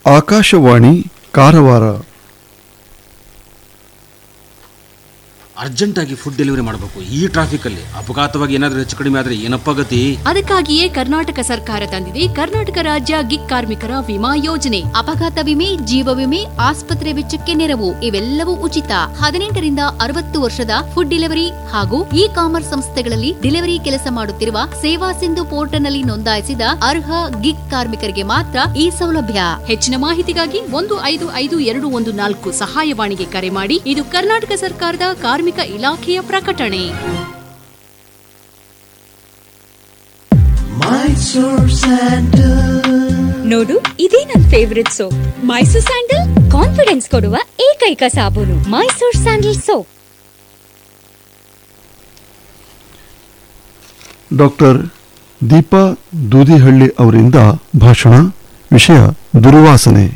ಆಕಾಶವಾಣಿ ಕಾರವಾರ ಅರ್ಜೆಂಟಾಗಿ food delivery ಮಾಡಬೇಕು ಈ ಟ್ರಾಫಿಕಲ್ಲಿ ಅಪಘಾತವಾಗಿ ಏನಾದರೂ ಹೆಚ್ಚು ಕಡಿಮೆ ಆದರೆ ಏನಪ್ಪ ಗತಿ ಅದಕ್ಕಾಗಿಯೇ ಕರ್ನಾಟಕ ಸರ್ಕಾರ ತಂದಿದೆ ಕರ್ನಾಟಕ ರಾಜ್ಯ ಗಿಗ್ ಕಾರ್ಮಿಕರ ವಿಮಾ ಯೋಜನೆ ಅಪಘಾತ ವಿಮೆ ಜೀವ ವಿಮೆ ಆಸ್ಪತ್ರೆ ವೆಚ್ಚಕ್ಕೆ ನೆರವು ಇವೆಲ್ಲವೂ ಉಚಿತ ಹದಿನೆಂಟರಿಂದ ಅರವತ್ತು ವರ್ಷದ ಫುಡ್ ಡೆಲಿವರಿ ಹಾಗೂ ಇ ಕಾಮರ್ಸ್ ಸಂಸ್ಥೆಗಳಲ್ಲಿ ಡೆಲಿವರಿ ಕೆಲಸ ಮಾಡುತ್ತಿರುವ ಸೇವಾ ಸಿಂಧು ಪೋರ್ಟಲ್ನಲ್ಲಿ ನೋಂದಾಯಿಸಿದ ಅರ್ಹ ಗಿಗ್ ಕಾರ್ಮಿಕರಿಗೆ ಮಾತ್ರ ಈ ಸೌಲಭ್ಯ ಹೆಚ್ಚಿನ ಮಾಹಿತಿಗಾಗಿ ಒಂದು ಐದು ಐದು ಎರಡು ಒಂದು ನಾಲ್ಕು ಸಹಾಯವಾಣಿಗೆ ಕರೆ ಮಾಡಿ ಇದು ಕರ್ನಾಟಕ ಸರ್ಕಾರದ ಕಾರ್ಮಿಕ ಇಲಾಖೆಯ ಪ್ರಕಟಣೆ ನೋಡು ಇದೇ ನನ್ favourite soap Mysore sandal confidence ಕೊಡುವ ಏಕೈಕ ಸಾಬೂನು Mysore sandal soap doctor Deepa Doodihalli ಅವರಿಂದ ಭಾಷಣ ವಿಷಯ ದುರ್ವಾಸನೆ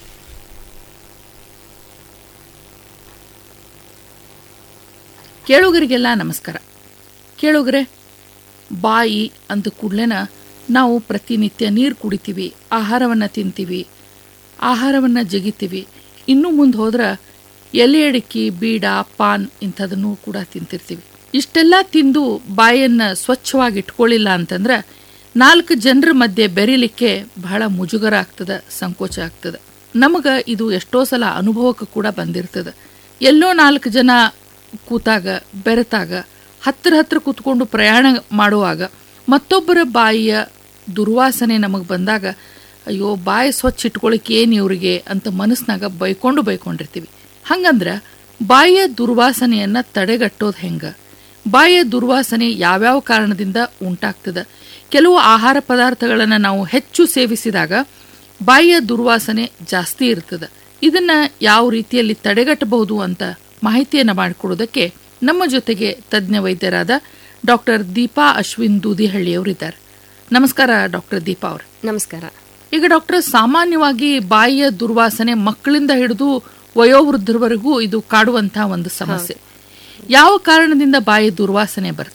ಕೇಳುಗರಿಗೆಲ್ಲ ನಮಸ್ಕಾರ ಕೇಳುಗರೆ ಬಾಯಿ ಅಂದ ಕೂಡ್ಲೇನ ನಾವು ಪ್ರತಿನಿತ್ಯ ನೀರು ಕುಡಿತೀವಿ ಆಹಾರವನ್ನು ತಿಂತೀವಿ ಆಹಾರವನ್ನು ಜಗಿತೀವಿ ಇನ್ನೂ ಮುಂದೆ ಹೋದ್ರೆ ಎಲೆ ಅಡಿಕೆ ಬೀಡ ಪಾನ್ ಇಂಥದನ್ನು ಕೂಡ ತಿಂತಿರ್ತೀವಿ ಇಷ್ಟೆಲ್ಲ ತಿಂದು ಬಾಯನ್ನು ಸ್ವಚ್ಛವಾಗಿ ಇಟ್ಕೊಳ್ಳಿಲ್ಲ ಅಂತಂದ್ರೆ ನಾಲ್ಕು ಜನರ ಮಧ್ಯೆ ಬೆರೀಲಿಕ್ಕೆ ಬಹಳ ಮುಜುಗರ ಆಗ್ತದೆ ಸಂಕೋಚ ಆಗ್ತದೆ ನಮಗೆ ಇದು ಎಷ್ಟೋ ಸಲ ಅನುಭವಕ್ಕೆ ಕೂಡ ಬಂದಿರ್ತದೆ ಎಲ್ಲೋ ನಾಲ್ಕು ಜನ ಕೂತಾಗ ಬೆರೆತಾಗ ಹತ್ರ ಹತ್ರ ಕೂತ್ಕೊಂಡು ಪ್ರಯಾಣ ಮಾಡುವಾಗ ಮತ್ತೊಬ್ಬರ ಬಾಯಿಯ ದುರ್ವಾಸನೆ ನಮಗೆ ಬಂದಾಗ ಅಯ್ಯೋ ಬಾಯಿ ಸ್ವಚ್ಛ ಇಟ್ಕೊಳಿಕ್ಕೆ ಏನು ಇವ್ರಿಗೆ ಅಂತ ಮನಸ್ಸಿನಾಗ ಬೈಕೊಂಡು ಬೈಕೊಂಡಿರ್ತೀವಿ ಹಂಗಂದ್ರೆ ಬಾಯಿಯ ದುರ್ವಾಸನೆಯನ್ನ ತಡೆಗಟ್ಟೋದು ಹೆಂಗ ಬಾಯಿಯ ದುರ್ವಾಸನೆ ಯಾವ್ಯಾವ ಕಾರಣದಿಂದ ಉಂಟಾಗ್ತದೆ ಕೆಲವು ಆಹಾರ ಪದಾರ್ಥಗಳನ್ನು ನಾವು ಹೆಚ್ಚು ಸೇವಿಸಿದಾಗ ಬಾಯಿಯ ದುರ್ವಾಸನೆ ಜಾಸ್ತಿ ಇರ್ತದೆ ಇದನ್ನ ಯಾವ ರೀತಿಯಲ್ಲಿ ತಡೆಗಟ್ಟಬಹುದು ಅಂತ ಮಾಹಿತಿಯನ್ನು ಮಾಡಿಕೊಡೋದಕ್ಕೆ ನಮ್ಮ ಜೊತೆಗೆ ತಜ್ಞ ವೈದ್ಯರಾದ ಡಾಕ್ಟರ್ ದೀಪಾ ಅಶ್ವಿನ್ ದೂದಿಹಳ್ಳಿಯವರಿದ್ದಾರೆ ನಮಸ್ಕಾರ ಡಾಕ್ಟರ್ ದೀಪಾ ಅವ್ರೆ ನಮಸ್ಕಾರ ಈಗ ಡಾಕ್ಟರ್ ಸಾಮಾನ್ಯವಾಗಿ ಬಾಯಿಯ ದುರ್ವಾಸನೆ ಮಕ್ಕಳಿಂದ ಹಿಡಿದು ವಯೋವೃದ್ಧರವರೆಗೂ ಇದು ಕಾಡುವಂತಹ ಒಂದು ಸಮಸ್ಯೆ ಯಾವ ಕಾರಣದಿಂದ ಬಾಯಿ ದುರ್ವಾಸನೆ ಬರ್ತದೆ